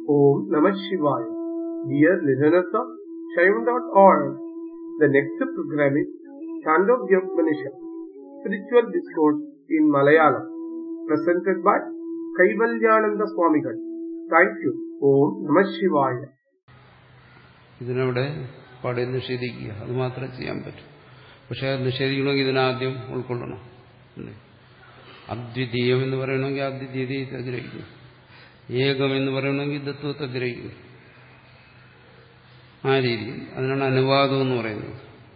Om Namah Shivaya. Dear listeners of Shaivan.org, the next program is Chandogya Upanishad, Spiritual Discourse in Malayalam, presented by Kaivalyananda Swamigal. Thank you. Om Namah Shivaya. ഇതിനവിടെ പാടെ നിഷേധിക്കുക അത് മാത്രമേ ചെയ്യാൻ പറ്റൂ പക്ഷെ അത് നിഷേധിക്കണമെങ്കിൽ ഇതിനാദ്യം ഉൾക്കൊള്ളണം അല്ലേ അദ്വിതീയം എന്ന് പറയണമെങ്കിൽ അദ്വിതീയത്തെ ഗ്രഹിക്കും ഏകം എന്ന് പറയണമെങ്കിൽ ദത്വത്തെ ഗ്രഹിക്കും ആ രീതിയിൽ അതിനാണ് അനുവാദം എന്ന് പറയുന്നത്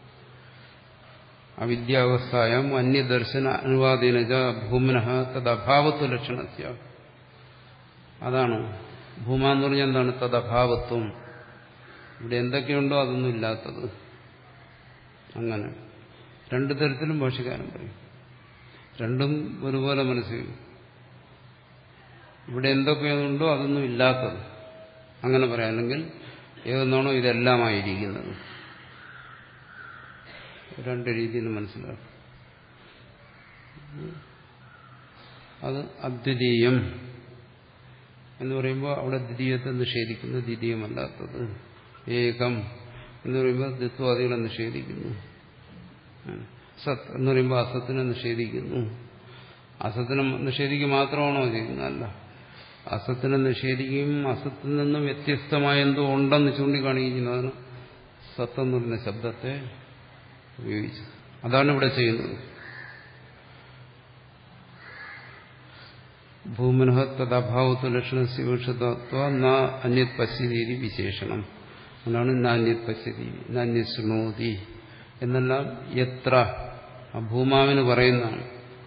അവിദ്യാവസ്ഥായം അന്യദർശന അനുവാദേന ഭൂമിന തദ്ഭാവത്വ ലക്ഷണസ്യ അതാണ് ഭൂമ എന്ന് പറഞ്ഞാൽ എന്താണ് തദ്ഭാവത്വം ഇവിടെ എന്തൊക്കെയുണ്ടോ അതൊന്നും ഇല്ലാത്തത് അങ്ങനെ രണ്ടു തരത്തിലും ഭാഷകാരം പറയും രണ്ടും ഒരുപോലെ മനസ്സിൽ ഇവിടെ എന്തൊക്കെയുണ്ടോ അതൊന്നും ഇല്ലാത്തത് അങ്ങനെ പറയാം അല്ലെങ്കിൽ ഏതെന്നാണോ ഇതെല്ലാമായിരിക്കുന്നത് രണ്ട് രീതിയിൽ മനസ്സിലാക്കും അത് അദ്വിതീയം എന്ന് പറയുമ്പോൾ അവിടെ ദ്വിതീയത്തെ നിഷേധിക്കുന്നു ദ്വിതീയമല്ലാത്തത് ഏകം എന്ന് പറയുമ്പോൾ ദ്വിത്വാദികളെ നിഷേധിക്കുന്നു സത് എന്ന് പറയുമ്പോൾ അസത്തിനെ നിഷേധിക്കുന്നു അസത്തിനെ നിഷേധിക്കുക മാത്രമാണോ ചെയ്യുന്നത് അല്ല അസത്തിനെ നിഷേധിക്കുകയും അസത്തിൽ നിന്നും വ്യത്യസ്തമായ എന്തോ ഉണ്ടെന്ന് ചൂണ്ടിക്കാണിക്കുന്നു അതിന് സത്ത് എന്ന് പറയുന്ന ശബ്ദത്തെ ഉപയോഗിച്ചത് അതാണ് ഇവിടെ ചെയ്യുന്നത് ഭൂമനഃ തദ്ഭാവത്വ ലക്ഷണ വിവക്ഷതത്വ ന അന്യത് പശ്യതീതി വിശേഷണം അതാണ് നാന്യത് പശ്യതി നാന്യത് ശൃണോതി എന്നെല്ലാം എത്ര ഭൂമാവിന് പറയുന്നതാണ്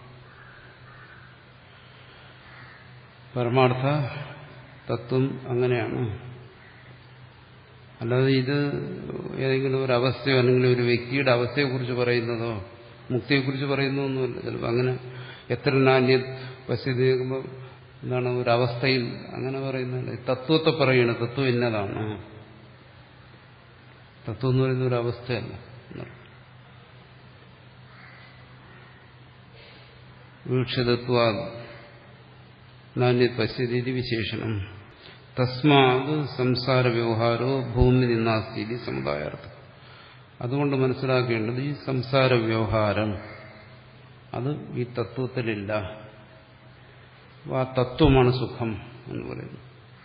പരമാർത്ഥ തത്വം അങ്ങനെയാണ് അല്ലാതെ ഇത് ഏതെങ്കിലും ഒരു അവസ്ഥയോ അല്ലെങ്കിൽ ഒരു വ്യക്തിയുടെ അവസ്ഥയെക്കുറിച്ച് പറയുന്നതോ മുക്തിയെക്കുറിച്ച് പറയുന്നതൊന്നുമല്ല ചിലപ്പോൾ അങ്ങനെ എത്ര നാന്യ പശ്യതി കേൾക്കുമ്പോൾ എന്താണ് ഒരു അവസ്ഥയിൽ അങ്ങനെ പറയുന്നില്ല തത്വത്തെ പറയണം തത്വം ഇന്നതാണ് തത്വം എന്ന് പറയുന്ന ഒരു അവസ്ഥയല്ല വീക്ഷിതത്വ നാന്യത് പശ്യതി വിശേഷണം തസ്മാത് സംസാര വ്യവഹാരോ ഭൂമി നിന്നാസ്തി സമുദായാർത്ഥം അതുകൊണ്ട് മനസ്സിലാക്കേണ്ടത് ഈ സംസാര വ്യവഹാരം അത് ഈ തത്വത്തിലില്ല ആ തത്വമാണ് സുഖം എന്ന് പറയുന്നത്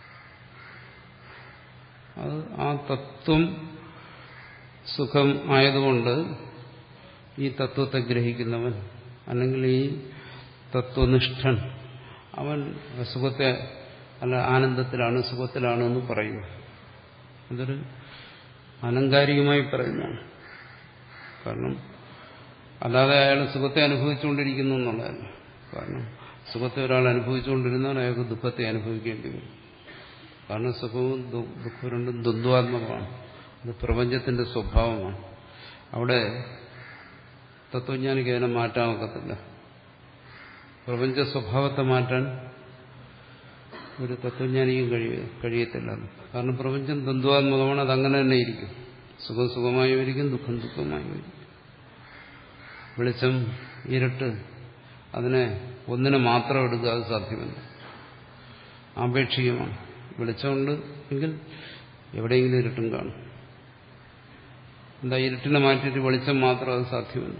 അത് ആ തത്വം സുഖം ആയതുകൊണ്ട് ഈ തത്വത്തെ ഗ്രഹിക്കുന്നവൻ അല്ലെങ്കിൽ ഈ തത്വനിഷ്ഠൻ അവൻ സുഖത്തെ അല്ല ആനന്ദത്തിലാണ് സുഖത്തിലാണ് എന്ന് പറയുന്നു അതൊരു അലങ്കാരികമായി പറയുന്നതാണ് കാരണം അല്ലാതെ അയാൾ സുഖത്തെ അനുഭവിച്ചുകൊണ്ടിരിക്കുന്നു എന്നുള്ളതല്ല കാരണം സുഖത്തെ ഒരാൾ അനുഭവിച്ചുകൊണ്ടിരുന്നാൽ അയാൾക്ക് ദുഃഖത്തെ അനുഭവിക്കേണ്ടി വരും കാരണം സുഖവും ദുഃഖവും രണ്ടും ദ്വന്ദ്വാത്മകമാണ് അത് പ്രപഞ്ചത്തിന്റെ സ്വഭാവമാണ് അവിടെ തത്വജ്ഞാനിക്ക് അതിനെ മാറ്റാൻ ഒക്കത്തില്ല പ്രപഞ്ച സ്വഭാവത്തെ മാറ്റാൻ ഒരു തത്വജ്ഞാനിക്കും കഴിയ കഴിയത്തില്ല കാരണം പ്രപഞ്ചം ദ്വന്ദ്വാത്മകമാണ് അത് അങ്ങനെ തന്നെ ഇരിക്കും സുഖം സുഖമായും ഇരിക്കും ദുഃഖം ദുഃഖമായും ഇരിക്കും വെളിച്ചം ഇരുട്ട് അതിനെ ഒന്നിനെ മാത്രം എടുക്കുക അത് സാധ്യമല്ല ആപേക്ഷികമാണ് വെളിച്ചമുണ്ട് എങ്കിൽ എവിടെയെങ്കിലും ഇരുട്ടും കാണും എന്താ ഇരുട്ടിനെ മാറ്റിയിട്ട് വെളിച്ചം മാത്രം അത് സാധ്യമല്ല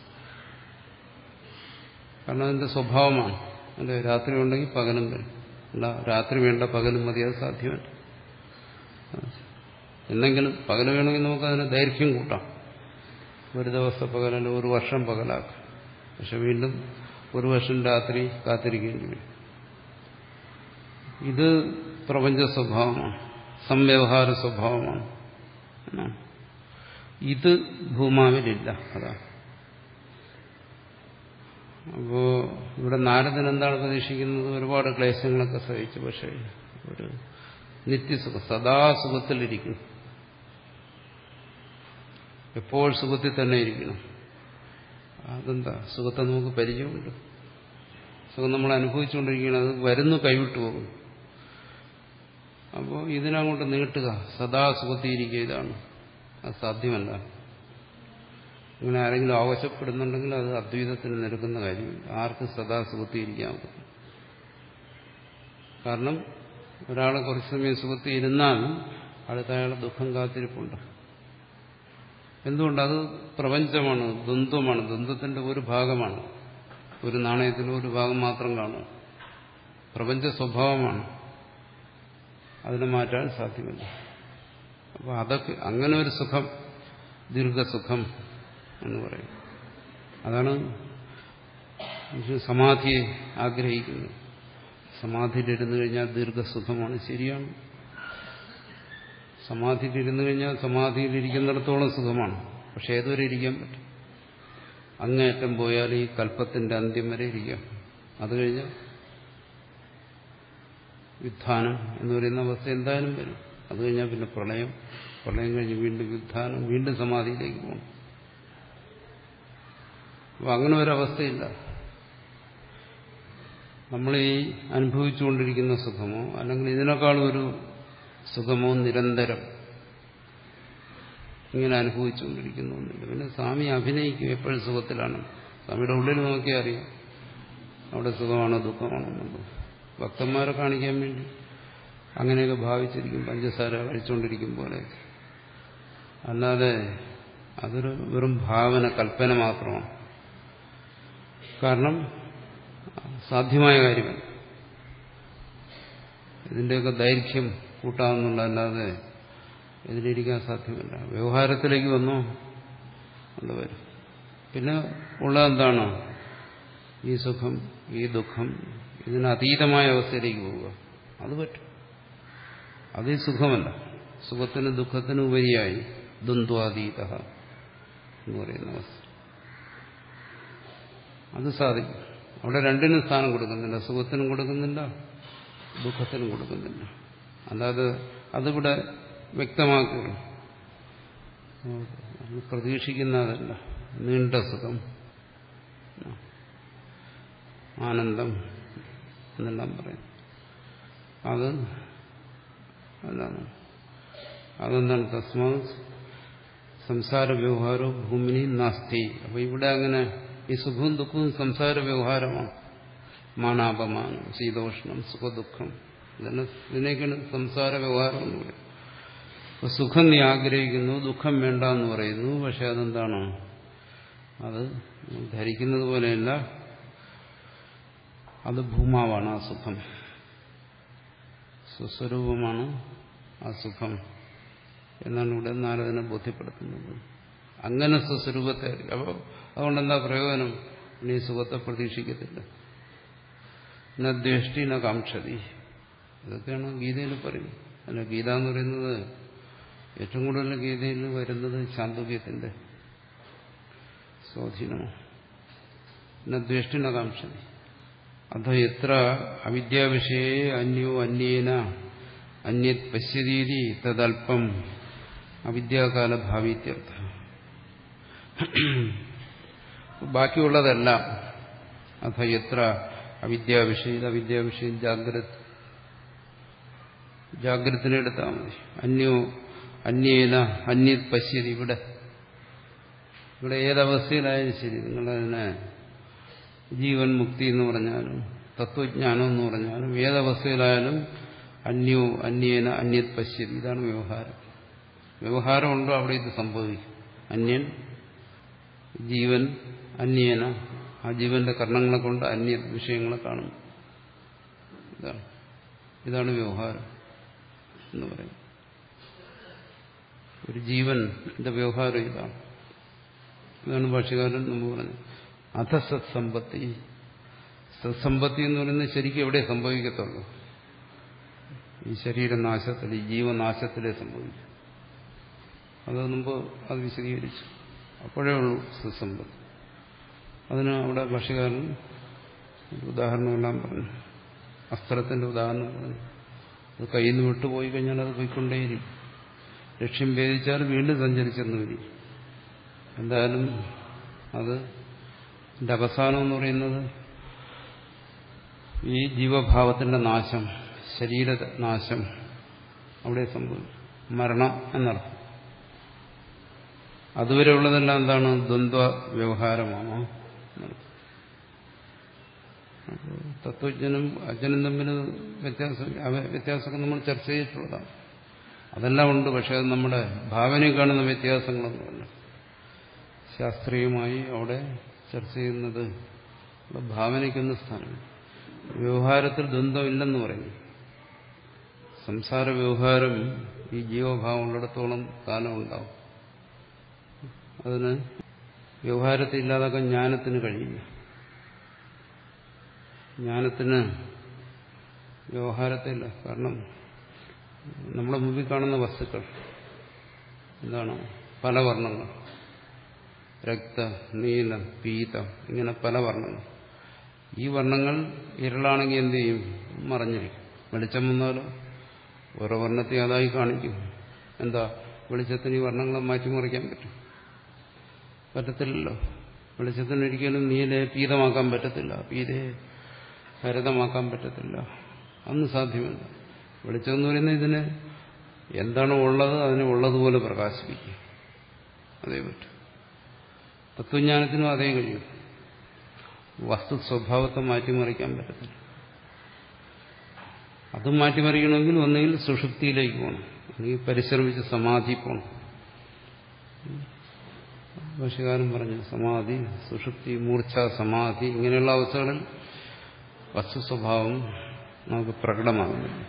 കാരണം അതിന്റെ സ്വഭാവമാണ് അല്ലെ രാത്രി ഉണ്ടെങ്കിൽ പകലും വരും അല്ല രാത്രി വേണ്ട പകലും മതി അത് സാധ്യമല്ല എന്തെങ്കിലും പകൽ വേണമെങ്കിൽ നമുക്ക് അതിന് ദൈർഘ്യം കൂട്ടാം ഒരു ദിവസം പകലല്ല ഒരു വർഷം പകലാക്കാം പക്ഷെ വീണ്ടും ഒരു വർഷം രാത്രി കാത്തിരിക്കേണ്ടി വരും ഇത് പ്രപഞ്ച സ്വഭാവമാണ് സംവ്യവഹാര സ്വഭാവമാണ് ഇത് ഭൂമാവിലില്ല അതാണ് അപ്പോ ഇവിടെ നാരദൻ എന്താണ് പ്രതീക്ഷിക്കുന്നത് ഒരുപാട് ക്ലേശങ്ങളൊക്കെ സഹിച്ചു പക്ഷേ ഒരു നിത്യസുഖം സദാ സുഖത്തിലിരിക്കും എപ്പോൾ സുഖത്തിൽ തന്നെ ഇരിക്കണം അതെന്താ സുഖത്തെ നമുക്ക് പരിചയമുണ്ട് സുഖം നമ്മൾ അനുഭവിച്ചുകൊണ്ടിരിക്കുകയാണ് അത് വരുന്നു കൈവിട്ടു പോകും അപ്പോൾ ഇതിനങ്ങോട്ട് നീട്ടുക സദാ സുഖത്തിയിരിക്കുക ഇതാണ് അത് സാധ്യമല്ല ഇങ്ങനെ ആരെങ്കിലും ആവശ്യപ്പെടുന്നുണ്ടെങ്കിൽ അത് അദ്വൈതത്തിന് നിരക്കുന്ന കാര്യമില്ല ആർക്ക് സദാ സുഖത്തിയിരിക്കാൻ പറ്റും കാരണം ഒരാൾ കുറച്ച് സമയം സുഖത്തിൽ ഇരുന്നാൽ അടുത്ത അയാളെ ദുഃഖം കാത്തിരിപ്പുണ്ട് എന്തുകൊണ്ട് അത് പ്രപഞ്ചമാണ് ദ്വന്ദ്വമാണ് ദ്വന്ദ്വത്തിന്റെ ഒരു ഭാഗമാണ് ഒരു നാണയത്തിൽ ഒരു ഭാഗം മാത്രം കാണും പ്രപഞ്ച സ്വഭാവമാണ് അതിനെ മാറ്റാൻ സാധ്യമല്ല അപ്പോൾ അതൊക്കെ അങ്ങനെ ഒരു സുഖം ദീർഘസുഖം എന്ന് പറയും അതാണ് മനുഷ്യൻ സമാധിയെ ആഗ്രഹിക്കുന്നത് സമാധിയിലിരുന്നു കഴിഞ്ഞാൽ ദീർഘസുഖമാണ് ശരിയാണ് സമാധിയിലിരുന്നു കഴിഞ്ഞാൽ സമാധിയിലിരിക്കുന്നിടത്തോളം സുഖമാണ് പക്ഷെ ഏതുവരെ ഇരിക്കാൻ പറ്റും അങ്ങേറ്റം പോയാൽ ഈ കൽപ്പത്തിന്റെ അന്ത്യം വരെ ഇരിക്കാം അത് കഴിഞ്ഞാൽ യുദ്ധാനം എന്ന് പറയുന്ന അവസ്ഥ എന്തായാലും വരും അത് കഴിഞ്ഞാൽ പിന്നെ പ്രളയം പ്രളയം കഴിഞ്ഞ് വീണ്ടും യുദ്ധാനം വീണ്ടും സമാധിയിലേക്ക് പോകണം അപ്പം അങ്ങനെ ഒരവസ്ഥയില്ല നമ്മൾ ഈ അനുഭവിച്ചുകൊണ്ടിരിക്കുന്ന സുഖമോ അല്ലെങ്കിൽ ഇതിനേക്കാളും ഒരു സുഖമോ നിരന്തരം ഇങ്ങനെ അനുഭവിച്ചുകൊണ്ടിരിക്കുന്നു എന്നില്ല പിന്നെ സ്വാമി അഭിനയിക്കും എപ്പോഴും സുഖത്തിലാണ് സ്വാമിയുടെ ഉള്ളിൽ നോക്കിയാൽ അറിയാം അവിടെ സുഖമാണോ ദുഃഖമാണോ എന്നുള്ളത് ഭക്തന്മാരെ കാണിക്കാൻ വേണ്ടി അങ്ങനെയൊക്കെ ഭാവിച്ചിരിക്കും പഞ്ചസാര കഴിച്ചുകൊണ്ടിരിക്കും പോലെ അല്ലാതെ അതൊരു വെറും ഭാവന കൽപ്പന മാത്രമാണ് കാരണം സാധ്യമായ കാര്യമല്ല ഇതിൻ്റെയൊക്കെ ദൈർഘ്യം കൂട്ടാമെന്നുള്ളതല്ലാതെ ഇതിലിരിക്കാൻ സാധ്യമല്ല വ്യവഹാരത്തിലേക്ക് വന്നോ അത് വരും പിന്നെ ഉള്ളതെന്താണ് ഈ സുഖം ഈ ദുഃഖം ഇതിന് അതീതമായ അവസ്ഥയിലേക്ക് പോവുക അത് പറ്റും അത് ഈ സുഖമല്ല സുഖത്തിന് ദുഃഖത്തിന് ഉപരിയായി ദ്വന്ദ്വാതീത എന്ന് പറയുന്ന അവസ്ഥ അത് സാധിക്കും അവിടെ രണ്ടിനും സ്ഥാനം കൊടുക്കുന്നില്ല സുഖത്തിനും കൊടുക്കുന്നില്ല ദുഃഖത്തിനും കൊടുക്കുന്നില്ല അല്ലാതെ അതിവിടെ വ്യക്തമാക്കുകയാണ് നമ്മൾ പ്രതീക്ഷിക്കുന്നതല്ല നീണ്ട സുഖം ആനന്ദം എന്നെല്ലാം പറയും അത് അതാണ് അതെന്താണ് തസ്മാ സംസാര വ്യവഹാരവും ഭൂമിനി നാസ്തി അപ്പൊ ഇവിടെ അങ്ങനെ ഈ സുഖവും ദുഃഖവും സംസാര വ്യവഹാരമാണ് മാനാപമാനം ശീതോഷ്ണം സുഖദുഃഖം ഇതെല്ലാം ഇതിനേക്കാണ് സംസാര വ്യവഹാരം എന്ന് പറയും അപ്പൊ സുഖം നീ ആഗ്രഹിക്കുന്നു ദുഃഖം വേണ്ട എന്ന് പറയുന്നു പക്ഷെ അതെന്താണ് അത് ധരിക്കുന്നത് പോലെയല്ല അത് ഭൂമാവാണ് ആ സുഖം സ്വസ്വരൂപമാണ് ആ സുഖം എന്നാണ് ഇവിടെ നാരദനെ ബോധ്യപ്പെടുത്തുന്നത് അങ്ങനെ സ്വസ്വരൂപത്തെ അപ്പോൾ അതുകൊണ്ട് എന്താ പ്രയോജനം നീ സുഖത്തെ പ്രതീക്ഷിക്കത്തില്ല ന ദ്വേഷ്ടി ന കാക്ഷതി ഇതൊക്കെയാണ് ഗീതയിൽ പറയുന്നത് അല്ല ഗീത എന്ന് പറയുന്നത് ഏറ്റവും കൂടുതൽ ഗീതയിൽ വരുന്നത് ചാന്ദോഗ്യത്തിന്റെ സ്വാധീനമാണ് ന ദ്വേഷ്ടി ന കാക്ഷതി അഥ എത്ര അവിദ്യാവിഷയെ അന്യോ അന്യേന അന്യത് പശ്യതീതി തദൽപ്പം അവിദ്യാകാല ഭാവീത്യർത്ഥ ബാക്കിയുള്ളതെല്ലാം അഥ എത്ര അവിദ്യാവിഷയം അവിദ്യാവിഷയം ജാഗ്രത ജാഗ്രതനെ എടുത്താൽ മതി അന്യോ അന്യേന അന്യത് പശ്യതി ഇവിടെ ഇവിടെ ഏതവസ്ഥയിലായാലും ശരി നിങ്ങളതിനെ ജീവൻ മുക്തി എന്ന് പറഞ്ഞാലും തത്വജ്ഞാനം എന്ന് പറഞ്ഞാലും ഏതവസ്ഥയിലായാലും അന്യോ അന്യേന അന്യത് പശ്യതി ഇതാണ് വ്യവഹാരം വ്യവഹാരമുണ്ടോ അവിടെ ഇത് സംഭവിക്കും അന്യൻ ജീവൻ അന്യേന ആ ജീവന്റെ കർണങ്ങളെ കൊണ്ട് അന്യ വിഷയങ്ങളെ കാണും ഇതാണ് ഇതാണ് വ്യവഹാരം എന്ന് പറയും ഒരു ജീവന്റെ വ്യവഹാരം ഇതാണ് ഇതാണ് ഭാഷകാരൻ മുമ്പ് പറഞ്ഞത് അധ സത്സമ്പത്തി സത്സമ്പത്തി എന്ന് പറയുന്നത് ശരിക്കും എവിടെ സംഭവിക്കത്തുള്ളൂ ഈ ശരീരനാശത്തിൽ ഈ ജീവനാശത്തിലേ സംഭവിക്കും അത് മുമ്പ് അത് വിശദീകരിച്ചു അപ്പോഴേ ഉള്ളൂ സത്സമ്പത്ത് അതിന് അവിടെ ഭാഷകാരൻ ഉദാഹരണമെല്ലാം പറഞ്ഞു അസ്ത്രത്തിന്റെ ഉദാഹരണം പറഞ്ഞു അത് കയ്യിൽ നിന്ന് വിട്ടുപോയി കഴിഞ്ഞാൽ അത് പോയിക്കൊണ്ടേയിരിക്കും ലക്ഷ്യം ഭേദിച്ചാൽ വീണ്ടും സഞ്ചരിച്ചെന്ന് വരും എന്തായാലും അത് ഇതിന്റെ അവസാനം എന്ന് പറയുന്നത് ഈ ജീവഭാവത്തിന്റെ നാശം ശരീര നാശം അവിടെ സംഭവിക്കും മരണം എന്നർത്ഥം അതുവരെ ഉള്ളതെല്ലാം എന്താണ് ദ്വന്ദ്വ വ്യവഹാരമാണോ എന്നർത്ഥം തത്വജ്ഞനും അജ്ഞനും തമ്മിൽ വ്യത്യാസം അവ- വ്യത്യാസമൊക്കെ നമ്മൾ ചർച്ച ചെയ്തിട്ടുള്ളതാണ് അതെല്ലാം ഉണ്ട് പക്ഷെ അത് നമ്മുടെ ഭാവനയിൽ കാണുന്ന വ്യത്യാസങ്ങളൊന്നുമല്ല ശാസ്ത്രീയമായി അവിടെ ചർച്ച ചെയ്യുന്നത് നമ്മുടെ ഭാവനയ്ക്കൊന്ന് സ്ഥാനമില്ല വ്യവഹാരത്തിൽ ദ്വന്ദ്വമില്ലെന്ന് പറയുന്നു സംസാര വ്യവഹാരം ഈ ജീവഭാവം ഉള്ളിടത്തോളം കാലം ഉണ്ടാവും അതിന് വ്യവഹാരത്തെ ഇല്ലാതാക്കാൻ ജ്ഞാനത്തിന് കഴിയില്ല ജ്ഞാനത്തിന് വ്യവഹാരത്തില്ല കാരണം നമ്മുടെ മുമ്പിൽ കാണുന്ന വസ്തുക്കൾ എന്താണ് പല വർണ്ണങ്ങൾ രക്ത നീലം പീതം ഇങ്ങനെ പല വർണ്ണങ്ങൾ ഈ വർണ്ണങ്ങൾ ഇരുളാണെങ്കിൽ എന്ത് ചെയ്യും മറഞ്ഞിരിക്കും വെളിച്ചം വന്നാലോ ഓരോ വർണ്ണത്തെ അതായി കാണിക്കും എന്താ വെളിച്ചത്തിന് ഈ വർണ്ണങ്ങളെ മാറ്റിമറിക്കാൻ പറ്റും പറ്റത്തില്ലല്ലോ വെളിച്ചത്തിന് ഒരിക്കലും നീലെ പീതമാക്കാൻ പറ്റത്തില്ല പീതയെ ഹരിതമാക്കാൻ പറ്റത്തില്ല അന്ന് സാധ്യമല്ല വെളിച്ചം എന്ന് പറയുന്നത് ഇതിന് എന്താണോ ഉള്ളത് അതിനെ ഉള്ളതുപോലെ പ്രകാശിപ്പിക്കും അതേ പറ്റും തത്വജ്ഞാനത്തിനും അതേ കഴിയും വസ്തു സ്വഭാവത്തെ മാറ്റിമറിക്കാൻ പറ്റത്തില്ല അതും മാറ്റിമറിക്കണമെങ്കിൽ ഒന്നുകിൽ സുഷുപ്തിയിലേക്ക് പോകണം അല്ലെങ്കിൽ പരിശ്രമിച്ച് സമാധി പോകണം ഭാഷകാരൻ പറഞ്ഞു സമാധി സുഷുപ്തി മൂർച്ഛ സമാധി ഇങ്ങനെയുള്ള അവസ്ഥകളിൽ വസ്തു സ്വഭാവം നമുക്ക് പ്രകടമാകുന്നില്ല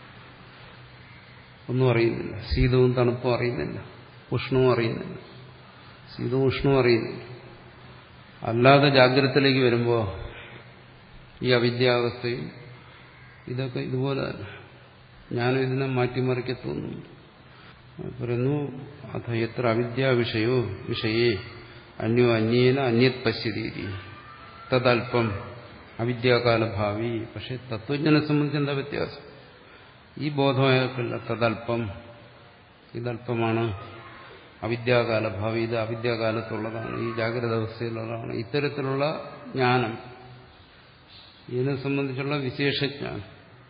ഒന്നും അറിയുന്നില്ല ശീതവും തണുപ്പും അറിയുന്നില്ല ഉഷ്ണവും അറിയുന്നില്ല ശീതവും ഉഷ്ണവും അറിയുന്നില്ല അല്ലാതെ ജാഗ്രതത്തിലേക്ക് വരുമ്പോൾ ഈ അവിദ്യാവസ്ഥയും ഇതൊക്കെ ഇതുപോലെ തന്നെ ഞാനും ഇതിനെ മാറ്റിമറിക്കത്തൊന്നുമില്ല പറയുന്നു അഥ എത്ര അവിദ്യാ വിഷയോ വിഷയേ അന്യോ അന്യേന അന്യത് പശ്യതീതി തദൽപ്പം അവിദ്യാകാലഭാവി പക്ഷെ തത്വജ്ഞനെ സംബന്ധിച്ച് എന്താ വ്യത്യാസം ഈ ബോധമായക്കില്ല തദൽപ്പം ഇതല്പമാണ് അവിദ്യാകാലഭാവി ഇത് അവിദ്യാകാലത്തുള്ളതാണ് ഈ ജാഗ്രത അവസ്ഥയിലുള്ളതാണ് ഇത്തരത്തിലുള്ള ജ്ഞാനം ഇതിനെ സംബന്ധിച്ചുള്ള വിശേഷജ്ഞാനം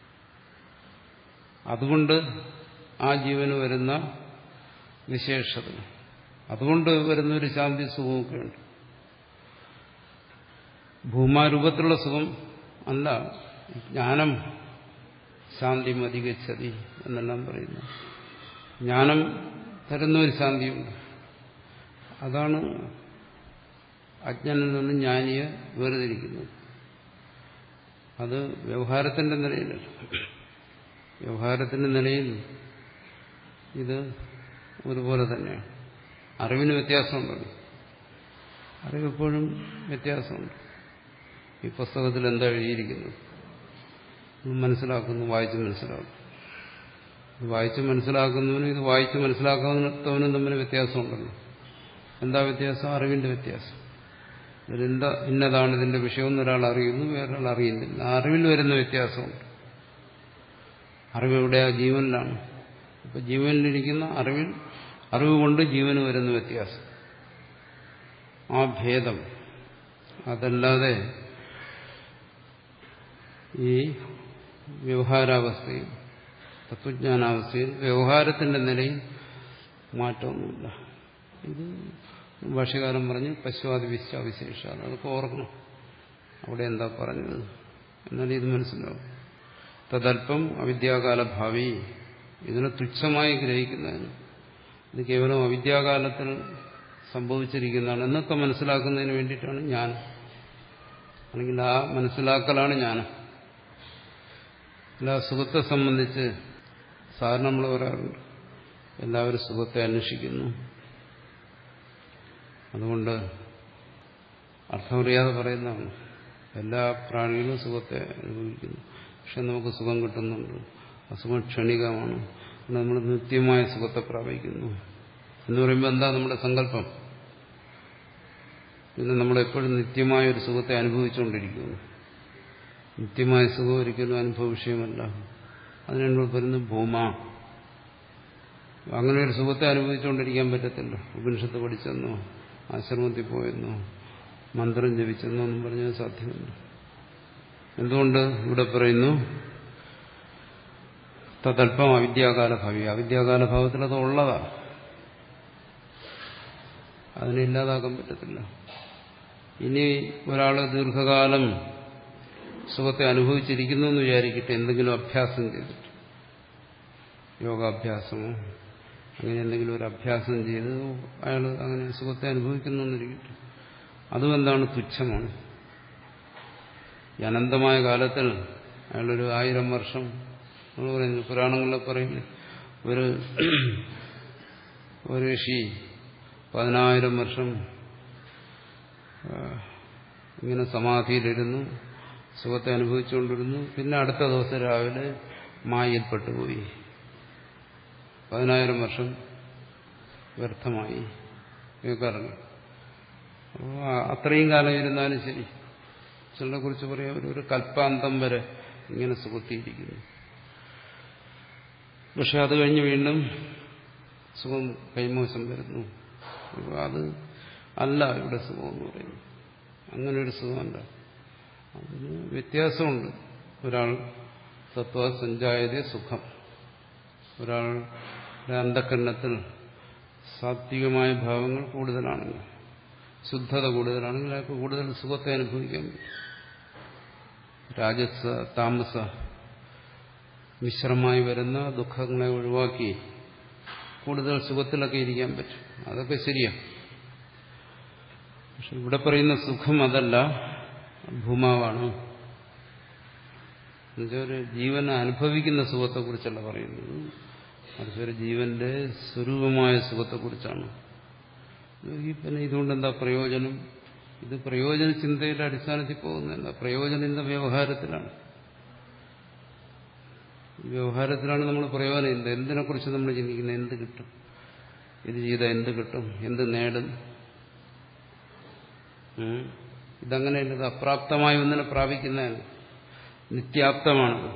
അതുകൊണ്ട് ആ ജീവന് വരുന്ന വിശേഷത അതുകൊണ്ട് വരുന്ന ഒരു ശാന്തി സുഖമൊക്കെ ഉണ്ട് ഭൂമാരൂപത്തിലുള്ള സുഖം അല്ല ജ്ഞാനം ശാന്തി മതികച്ചതി എന്നെല്ലാം പറയുന്നു ജ്ഞാനം തരുന്ന ഒരു ശാന്തിയുണ്ട് അതാണ് അജ്ഞനിൽ നിന്നും ജ്ഞാനിയെ വേർതിരിക്കുന്നത് അത് വ്യവഹാരത്തിന്റെ നിലയിലല്ല വ്യവഹാരത്തിന്റെ നിലയിൽ ഇത് ഒരുപോലെ തന്നെയാണ് അറിവിന് വ്യത്യാസമുണ്ടല്ലോ അറിവെപ്പോഴും വ്യത്യാസമുണ്ട് ഈ പുസ്തകത്തിൽ എന്താ എഴുതിയിരിക്കുന്നത് ഇത് മനസ്സിലാക്കുന്നു വായിച്ച് മനസ്സിലാക്കും ഇത് വായിച്ച് മനസ്സിലാക്കുന്നവനും ഇത് വായിച്ച് മനസ്സിലാക്കാത്തവനും തമ്മിൽ വ്യത്യാസമുണ്ടല്ലോ എന്താ വ്യത്യാസം അറിവിന്റെ വ്യത്യാസം ഇതിലെന്താ ഇന്നതാണ് ഇതിന്റെ വിഷയമെന്ന് ഒരാൾ അറിയുന്നു വേറൊരാൾ അറിയുന്നില്ല ആ അറിവിൽ വരുന്ന വ്യത്യാസമുണ്ട് അറിവ് എവിടെയാ ജീവനിലാണ് ഇപ്പൊ ജീവനിലിരിക്കുന്ന അറിവിൽ അറിവ് കൊണ്ട് ജീവന് വരുന്ന വ്യത്യാസം ആ ഭേദം അതല്ലാതെ ഈ വ്യവഹാരാവസ്ഥയിൽ തത്വജ്ഞാനാവസ്ഥയിൽ വ്യവഹാരത്തിന്റെ നിലയിൽ മാറ്റമൊന്നുമില്ല ഇത് ഭാഷകാരൻ പറഞ്ഞ് പശുവാദി വിശ്വാവിശേഷ അതൊക്കെ ഓർക്കണം അവിടെ എന്താ പറഞ്ഞത് എന്നാലും ഇത് മനസ്സിലാവും തദൽപ്പം അവിദ്യാകാല ഭാവി ഇതിനെ തുച്ഛമായി ഗ്രഹിക്കുന്നതിന് ഇത് കേവലം അവിദ്യാകാലത്തിൽ സംഭവിച്ചിരിക്കുന്നതാണ് എന്നൊക്കെ മനസ്സിലാക്കുന്നതിന് വേണ്ടിയിട്ടാണ് ഞാൻ അല്ലെങ്കിൽ ആ മനസ്സിലാക്കലാണ് ഞാൻ അല്ല സുഖത്തെ സംബന്ധിച്ച് സാധാരണ നമ്മൾ പറയാറുണ്ട് എല്ലാവരും സുഖത്തെ അന്വേഷിക്കുന്നു അതുകൊണ്ട് അർത്ഥമറിയാതെ പറയുന്നതാണ് എല്ലാ പ്രാണികളും സുഖത്തെ അനുഭവിക്കുന്നു പക്ഷെ നമുക്ക് സുഖം കിട്ടുന്നുണ്ട് അസുഖം ക്ഷണികമാണ് നമ്മൾ നിത്യമായ സുഖത്തെ പ്രാപിക്കുന്നു എന്ന് പറയുമ്പോൾ എന്താ നമ്മുടെ സങ്കല്പം പിന്നെ നമ്മളെപ്പോഴും നിത്യമായ ഒരു സുഖത്തെ അനുഭവിച്ചുകൊണ്ടിരിക്കുന്നു നിത്യമായ സുഖം ഒരിക്കലും അനുഭവ വിഷയമല്ല അതിനുള്ള പറയുന്നത് ഭൂമ അങ്ങനെ ഒരു സുഖത്തെ അനുഭവിച്ചുകൊണ്ടിരിക്കാൻ പറ്റത്തില്ല ഉപനിഷത്ത് പഠിച്ചെന്നോ ആശ്രമത്തിൽ പോയെന്നോ മന്ത്രം ജപിച്ചെന്നോ ഒന്നും പറഞ്ഞാൽ സാധ്യമല്ല എന്തുകൊണ്ട് ഇവിടെ പറയുന്നു തദൽപ്പം അവിദ്യാകാല ഭാവി അവിദ്യാകാല ഭാവത്തിൽ അത് ഉള്ളതാ അതിനെ ഇല്ലാതാക്കാൻ പറ്റത്തില്ല ഇനി ഒരാൾ ദീർഘകാലം സുഖത്തെ അനുഭവിച്ചിരിക്കുന്നു എന്ന് വിചാരിക്കട്ടെ എന്തെങ്കിലും അഭ്യാസം ചെയ്തിട്ട് യോഗാഭ്യാസമോ അങ്ങനെ എന്തെങ്കിലും ഒരു അഭ്യാസം ചെയ്ത് അയാൾ അങ്ങനെ സുഖത്തെ അനുഭവിക്കുന്നു എന്നിരിക്കട്ടെ അതും എന്താണ് തുച്ഛമാണ് ഈ അനന്തമായ കാലത്തിൽ അയാളൊരു ആയിരം വർഷം നമ്മൾ പറയുന്നു പുരാണങ്ങളിലെ പറയുന്നു ഒരു ഒരു ഋഷി പതിനായിരം വർഷം ഇങ്ങനെ സമാധിയിലിരുന്നു സുഖത്തെ അനുഭവിച്ചുകൊണ്ടിരുന്നു പിന്നെ അടുത്ത ദിവസം രാവിലെ മായയിൽപ്പെട്ടുപോയി പതിനായിരം വർഷം വ്യർത്ഥമായി കേൾക്കാറുണ്ട് അപ്പോൾ അത്രയും കാലം ഇരുന്നാലും ശരി ചിലരെ കുറിച്ച് പറയാം ഒരു കൽപ്പാന്തം വരെ ഇങ്ങനെ സുഖത്തിയിരിക്കുന്നു പക്ഷെ അത് കഴിഞ്ഞ് വീണ്ടും സുഖം കൈമോശം വരുന്നു അത് അല്ല ഇവിടെ സുഖം എന്ന് പറയുന്നത് അങ്ങനെ ഒരു സുഖമല്ല അതിന് വ്യത്യാസമുണ്ട് ഒരാൾ തത്വസഞ്ചായതേ സുഖം ഒരാളുടെ അന്ധക്കരണത്തിൽ സാത്വികമായ ഭാവങ്ങൾ കൂടുതലാണെങ്കിൽ ശുദ്ധത കൂടുതലാണെങ്കിൽ അയാൾക്ക് കൂടുതൽ സുഖത്തെ അനുഭവിക്കാൻ പറ്റും രാജസ താമസ മിശ്രമായി വരുന്ന ദുഃഖങ്ങളെ ഒഴിവാക്കി കൂടുതൽ സുഖത്തിലൊക്കെ ഇരിക്കാൻ പറ്റും അതൊക്കെ ശരിയാണ് പക്ഷെ ഇവിടെ പറയുന്ന സുഖം അതല്ല ഭൂമാവാണ് എന്നുവെച്ചാൽ ഒരു ജീവൻ അനുഭവിക്കുന്ന സുഖത്തെക്കുറിച്ചല്ല പറയുന്നത് മറിച്ച് ഒരു ജീവന്റെ സ്വരൂപമായ സുഖത്തെക്കുറിച്ചാണ് ഈ പിന്നെ ഇതുകൊണ്ട് എന്താ പ്രയോജനം ഇത് പ്രയോജന ചിന്തയുടെ അടിസ്ഥാനത്തിൽ പോകുന്നില്ല പ്രയോജനം ഇന്ന വ്യവഹാരത്തിലാണ് വ്യവഹാരത്തിലാണ് നമ്മൾ പ്രയോജനം എന്ത് എന്തിനെക്കുറിച്ച് നമ്മൾ ചിന്തിക്കുന്നത് എന്ത് കിട്ടും ഇത് ചെയ്താൽ എന്ത് കിട്ടും എന്ത് നേടും ഇതങ്ങനെയല്ല ഇത് അപ്രാപ്തമായ ഒന്നിനെ പ്രാപിക്കുന്നതാണ് നിത്യാപ്തമാണത്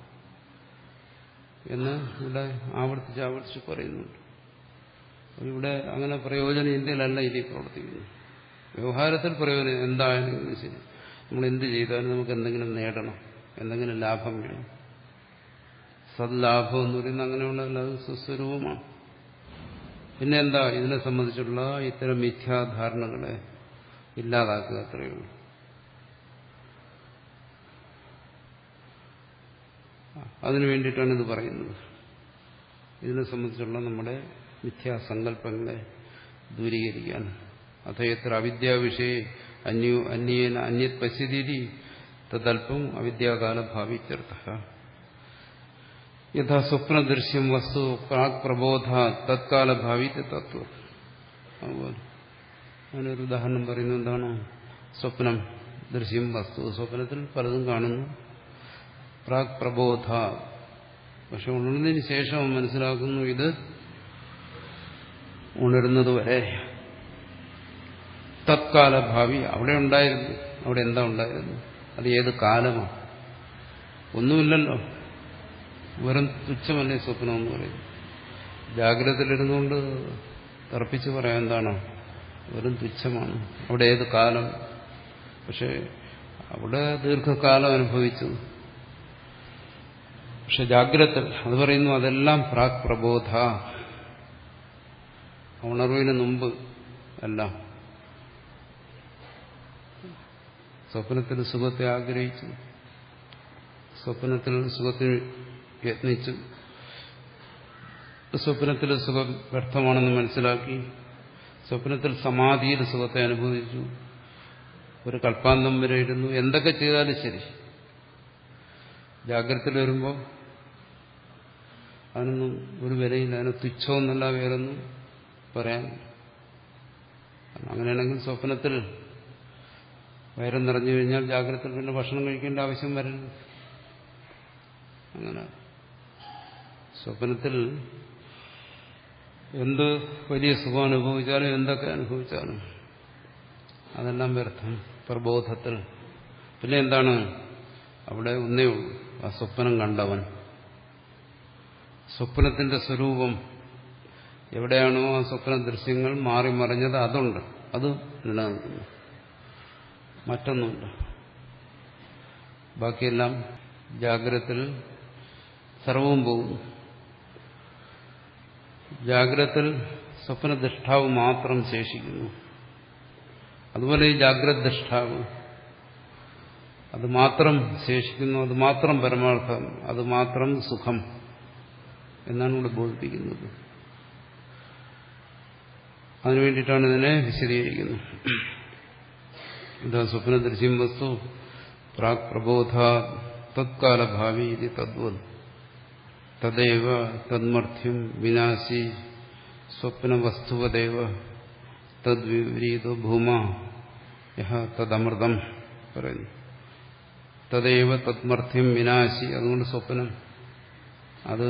എന്ന് ഇവിടെ ആവർത്തിച്ച് ആവർത്തിച്ച് പറയുന്നുണ്ട് ഇവിടെ അങ്ങനെ പ്രയോജനം ഇന്ത്യയിലല്ല ഇനി പ്രവർത്തിക്കുന്നു വ്യവഹാരത്തിൽ പ്രയോജനം എന്തായാലും ശരി നമ്മൾ എന്ത് ചെയ്താലും നമുക്ക് എന്തെങ്കിലും നേടണം എന്തെങ്കിലും ലാഭം വേണം സദ്ലാഭം എന്ന് പറയുന്നത് അങ്ങനെയുള്ളതല്ല അത് സുസ്വരൂപമാണ് പിന്നെ എന്താ ഇതിനെ സംബന്ധിച്ചുള്ള ഇത്തരം മിഥ്യാധാരണകളെ ഇല്ലാതാക്കുക അത്രയേ ഉള്ളൂ അതിനു വേണ്ടിയിട്ടാണ് ഇത് പറയുന്നത് ഇതിനെ സംബന്ധിച്ചുള്ള നമ്മുടെ മിഥ്യാസങ്കല്പങ്ങളെ ദൂരീകരിക്കാൻ അഥയത്ര അവിദ്യാവിഷയെ അന്യോ അന്യേന അന്യത് പശ്യതീതി തദൽപ്പം അവിദ്യാകാല ഭാവിത്യർത്ഥ യഥാ സ്വപ്നദൃശ്യം വസ്തു പ്രാക് പ്രബോധ തത്കാല ഭാവിത്യ തത്വം അതുപോലെ അതിനൊരു ഉദാഹരണം പറയുന്നത് എന്താണ് സ്വപ്നം ദൃശ്യം വസ്തു സ്വപ്നത്തിൽ പലതും കാണുന്നു പ്രാക് പ്രബോധ പക്ഷെ ഉണർന്നതിന് ശേഷം മനസ്സിലാക്കുന്നു ഇത് ഉണരുന്നതുവരെ തത്കാല ഭാവി അവിടെ ഉണ്ടായിരുന്നു അവിടെ എന്താ ഉണ്ടായിരുന്നു അത് ഏത് കാലമാണ് ഒന്നുമില്ലല്ലോ വെറും തുച്ഛമല്ലേ സ്വപ്നം എന്ന് പറയും ജാഗ്രതയിലിരുന്നുകൊണ്ട് തർപ്പിച്ച് പറയാൻ എന്താണ് വെറും തുച്ഛമാണ് അവിടെ ഏത് കാലം പക്ഷെ അവിടെ ദീർഘകാലം അനുഭവിച്ചു പക്ഷെ ജാഗ്രത അത് പറയുന്നു അതെല്ലാം പ്രാക് പ്രബോധ ഉണർവിന് മുമ്പ് എല്ലാം സ്വപ്നത്തിൽ സുഖത്തെ ആഗ്രഹിച്ചു സ്വപ്നത്തിൽ സുഖത്തിന് യത്നിച്ചു സ്വപ്നത്തിൽ സുഖം വ്യർത്ഥമാണെന്ന് മനസ്സിലാക്കി സ്വപ്നത്തിൽ സമാധിയിൽ സുഖത്തെ അനുഭവിച്ചു ഒരു കൽപ്പാന്തം വരെ ഇരുന്നു എന്തൊക്കെ ചെയ്താലും ശരി ജാഗ്രതയിൽ വരുമ്പോൾ അതിനൊന്നും ഒരു വിലയില്ല അതിന് തുച്ഛമെന്നല്ല വേറൊന്നും പറയാൻ അങ്ങനെയാണെങ്കിൽ സ്വപ്നത്തിൽ വയറ് നിറഞ്ഞു കഴിഞ്ഞാൽ ജാഗ്രതയിൽ പിന്നെ ഭക്ഷണം കഴിക്കേണ്ട ആവശ്യം വരില്ല അങ്ങനെ സ്വപ്നത്തിൽ എന്ത് വലിയ സുഖം അനുഭവിച്ചാലും എന്തൊക്കെ അനുഭവിച്ചാലും അതെല്ലാം വ്യർത്ഥം പ്രബോധത്തിൽ പിന്നെ എന്താണ് അവിടെ ഒന്നേ ഉള്ളൂ ആ സ്വപ്നം കണ്ടവൻ സ്വപ്നത്തിന്റെ സ്വരൂപം എവിടെയാണോ ആ സ്വപ്ന ദൃശ്യങ്ങൾ മാറി മറിഞ്ഞത് അതുണ്ട് അത് നിലനിൽക്കുന്നു മറ്റൊന്നുമില്ല ബാക്കിയെല്ലാം ജാഗ്രതത്തിൽ സർവവും പോകുന്നു ജാഗ്രതത്തിൽ സ്വപ്നദൃഷ്ടാവ് മാത്രം ശേഷിക്കുന്നു അതുപോലെ ഈ ജാഗ്രത ദൃഷ്ടാവ് അത് മാത്രം ശേഷിക്കുന്നു അത് മാത്രം പരമാർത്ഥം അത് മാത്രം സുഖം എന്നാണ് ഇവിടെ ബോധിപ്പിക്കുന്നത് അതിനു വേണ്ടിയിട്ടാണ് ഇതിനെ വിശദീകരിക്കുന്നത് ഇതാ സ്വപ്ന ദൃശ്യം വസ്തു പ്രാക് പ്രബോധ തത്കാലഭാവി ഇത് തദ്വത് തദൈവ തന്മർത്ഥ്യം വിനാശി സ്വപ്നവസ്തുവദേവ തദ്വിപരീതോ ഭൂമ യഹ തദമൃതം പറയുന്നു തദൈവ തത്മർത്ഥ്യം വിനാശി അതുകൊണ്ട് സ്വപ്നം അത്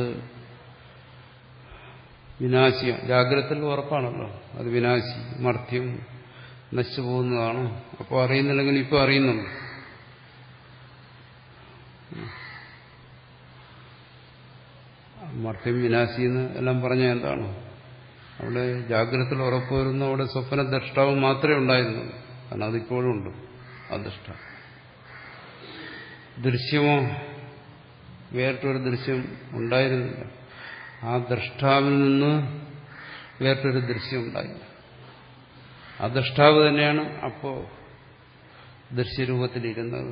വിനാശി ജാഗ്രതത്തിൽ ഉറപ്പാണല്ലോ അത് വിനാശി മർഥ്യം നശിച്ചു പോകുന്നതാണ് അപ്പോൾ അറിയുന്നില്ലെങ്കിൽ ഇപ്പോൾ അറിയുന്നുണ്ട് മർഥ്യം വിനാശി എന്ന് എല്ലാം പറഞ്ഞ എന്താണ് അവിടെ ജാഗ്രതത്തിൽ ഉറപ്പുവരുന്ന അവിടെ സ്വപ്ന ദ്രഷ്ടാവ് മാത്രമേ ഉണ്ടായിരുന്നുള്ളൂ കാരണം അതിപ്പോഴും ഉണ്ട് ആ ദൃഷ്ട ദൃശ്യമോ വേറിട്ടൊരു ദൃശ്യം ഉണ്ടായിരുന്നില്ല ആ ദ്രഷ്ടാവിൽ നിന്ന് വേറിട്ടൊരു ദൃശ്യം ഉണ്ടായില്ല ആ ദ്രഷ്ടാവ് തന്നെയാണ് അപ്പോ ദൃശ്യരൂപത്തിലിരുന്നത്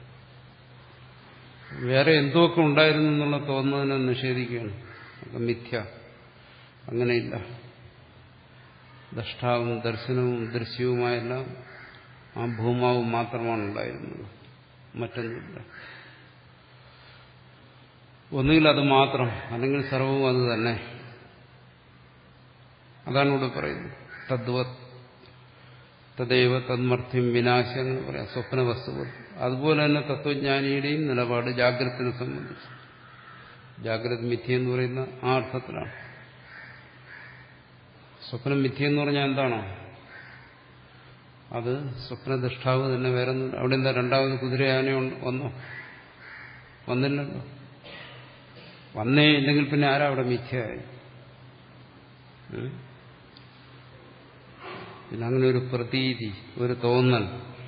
വേറെ എന്തൊക്കെ ഉണ്ടായിരുന്നു എന്നുള്ള തോന്നുന്നതിനെ നിഷേധിക്കുകയാണ് അത് മിഥ്യ അങ്ങനെയില്ല ദ്രഷ്ടാവും ദർശനവും ദൃശ്യവുമായെല്ലാം ആ ഭൂമാവും മാത്രമാണ് ഉണ്ടായിരുന്നത് മറ്റൊന്നുമില്ല ഒന്നുകിൽ അത് മാത്രം അല്ലെങ്കിൽ സർവവും അത് തന്നെ അതാണ് ഇവിടെ പറയുന്നത് തദ്വത് തദൈവ തന്മർത്ഥ്യം വിനാശം എന്ന് പറയാം സ്വപ്ന വസ്തുക്കൾ അതുപോലെ തന്നെ തത്വജ്ഞാനിയുടെയും നിലപാട് ജാഗ്രതത്തിനെ സംബന്ധിച്ച് ജാഗ്രത മിഥ്യ എന്ന് പറയുന്ന ആ അർത്ഥത്തിലാണ് സ്വപ്നം മിഥ്യ എന്ന് പറഞ്ഞാൽ എന്താണോ അത് സ്വപ്നദൃഷ്ടാവ് തന്നെ വേറെ അവിടെ എന്താ രണ്ടാമത് കുതിരയാനെ വന്നോ വന്നില്ലല്ലോ വന്നേ ഇല്ലെങ്കിൽ പിന്നെ ആരാ അവിടെ മിഥ്യയായി പിന്നെ അങ്ങനെ ഒരു പ്രതീതി ഒരു തോന്നൽ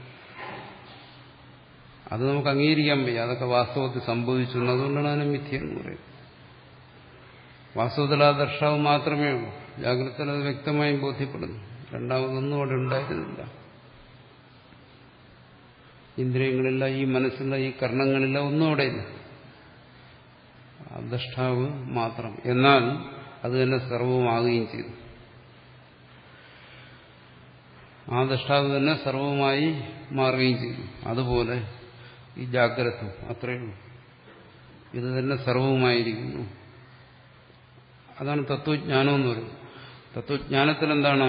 അത് നമുക്ക് അംഗീകരിക്കാൻ വയ്യ അതൊക്കെ വാസ്തവത്തിൽ സംഭവിച്ചു അതുകൊണ്ടാണ് അതിനെ മിഥ്യ എന്ന് പറയുന്നത് വാസ്തവത്തിൽ ആ ദർശാവ് മാത്രമേ ഉള്ളൂ ജാഗ്രതയിൽ അത് വ്യക്തമായും ബോധ്യപ്പെടുന്നു രണ്ടാമതൊന്നും അവിടെ ഉണ്ടായിരുന്നില്ല ഇന്ദ്രിയങ്ങളില്ല ഈ മനസ്സില്ല ഈ കർണങ്ങളില്ല ഒന്നും അവിടെ ഇല്ല ദഷ്ടാവ് മാത്രം എന്നാൽ അത് തന്നെ സർവമാകുകയും ചെയ്തു ആ ദഷ്ടാവ് തന്നെ സർവമായി മാറുകയും ചെയ്തു അതുപോലെ ഈ ജാഗ്രത അത്രയേ ഉള്ളൂ ഇത് തന്നെ സർവവുമായിരിക്കുന്നു അതാണ് തത്വജ്ഞാനം എന്ന് പറയുന്നത് തത്വജ്ഞാനത്തിൽ എന്താണ്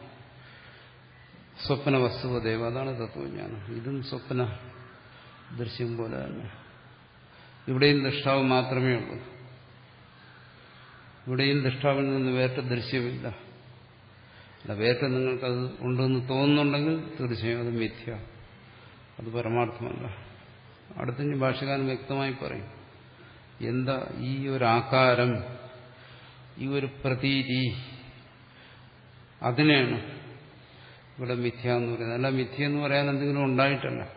സ്വപ്ന വസ്തുവദേവ അതാണ് തത്വജ്ഞാനം ഇതും സ്വപ്ന ദൃശ്യം പോലെ തന്നെ ഇവിടെയും ദൃഷ്ടാവ് മാത്രമേ ഉള്ളൂ ഇവിടെയും ദൃഷ്ടാവിൽ നിന്ന് വേറ്റ ദൃശ്യമില്ല അല്ല വേറ്റ നിങ്ങൾക്കത് ഉണ്ടെന്ന് തോന്നുന്നുണ്ടെങ്കിൽ തീർച്ചയായും അത് മിഥ്യ അത് പരമാർത്ഥമല്ല അടുത്തിനി ഭാഷകാരൻ വ്യക്തമായി പറയും എന്താ ഈ ഒരു ആകാരം ഈ ഒരു പ്രതീതി അതിനെയാണ് ഇവിടെ മിഥ്യ എന്ന് പറയുന്നത് അല്ല മിഥ്യ എന്ന് പറയാൻ എന്തെങ്കിലും ഉണ്ടായിട്ടല്ല